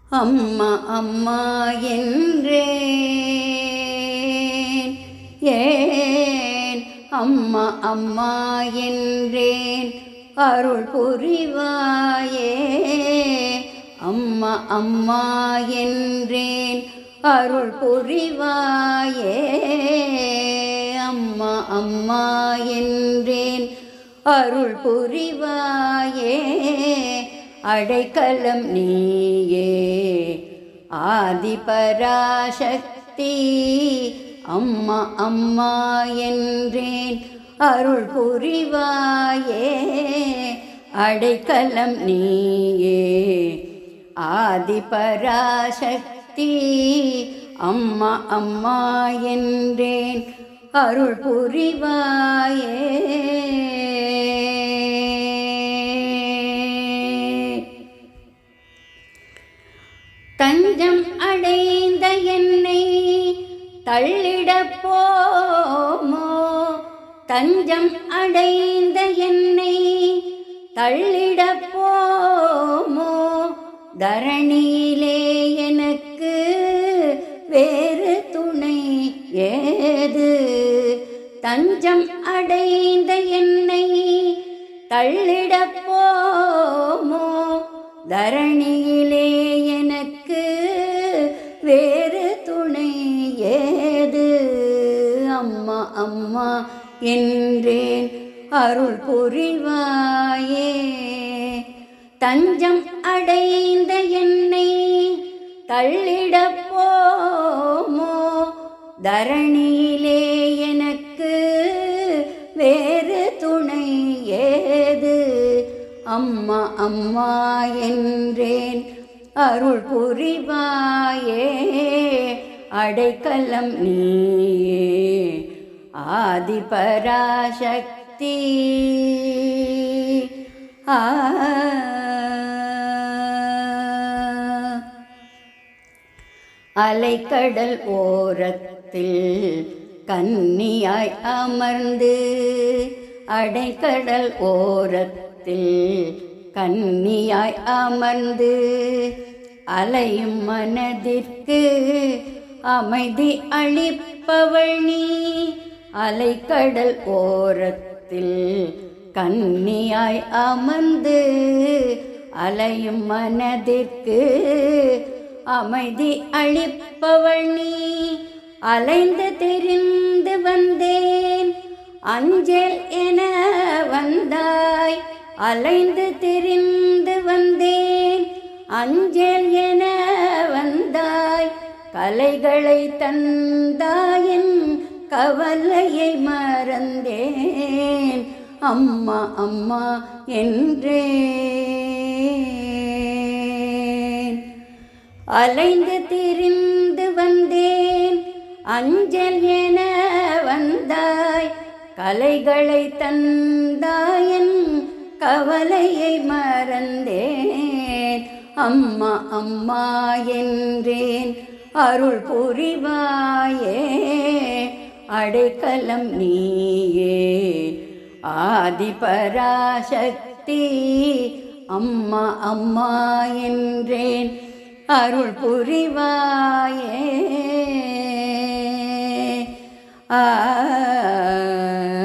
அம்மா அம்மா என்றேன் ஏன் அம்மா அம்மா என்றேன் அருள் புரிவாயே அம்மா அம்மா என்றேன் அருள் புரிவாயே அம்மா அம்மா என்றேன் அருள் புரிவாயே அடைக்கலம் நீயே ஆதிபராசக்தி அம்மா அம்மா என்றேன் அருள் புரிவாயே அடைக்கலம் நீயே ஆதிபராசக்தி அம்மா அம்மா என்றேன் அருள் புரிவாயே தஞ்சம் அடைந்த என்னை தள்ளிடப் போமோ தஞ்சம் அடைந்த என்னை தள்ளிடப் போமோ தரணியிலே எனக்கு வேறு துணை ஏது தஞ்சம் அடைந்த என்னை தள்ளிடப் போமோ தரணியிலே எனக்கு வேறு துணை ஏது அம்மா அம்மா என்றேன் அருள் புரிவாயே தஞ்சம் அடைந்த என்னை தள்ளிடப் போமோ தரணியிலே எனக்கு வேறு துணை ஏது அம்மா அம்மா என்றேன் அருள் புரிவாயே அடைக்கலம் நீயே ஆதிபராசக்தி ஆ அலைக்கடல் ஓரத்தில் கன்னியாய் அமர்ந்து அடைக்கடல் ஓரத்தில் கன்னியாய் அமர்ந்து அலையும் மனதிற்கு அமைதி அளிப்பவள் நீ அலைக்கடல் ஓரத்தில் கன்னியாய் அமர்ந்து அலையும் மனதிற்கு அமைதி அளிப்பவள் நீ அலைந்து தெரிந்து வந்தேன் அஞ்சல் என வந்தாய் அலைந்து தெரிந்து வந்தேன் அஞ்சல் என வந்தாய் கலைகளை தந்தாயின் கவலையை மறந்தேன் அம்மா அம்மா என்றேன் அலைந்து திரிந்து வந்தேன் அஞ்சல் என வந்தாய் கலைகளை தந்தாயன் கவலையை மறந்தேன் அம்மா அம்மா என்றேன் அருள் புரிவாயே அடைக்கலம் நீயே ஆதிபராசக்தி அம்மா அம்மா என்றேன் அருள் புரிவாயே ஆ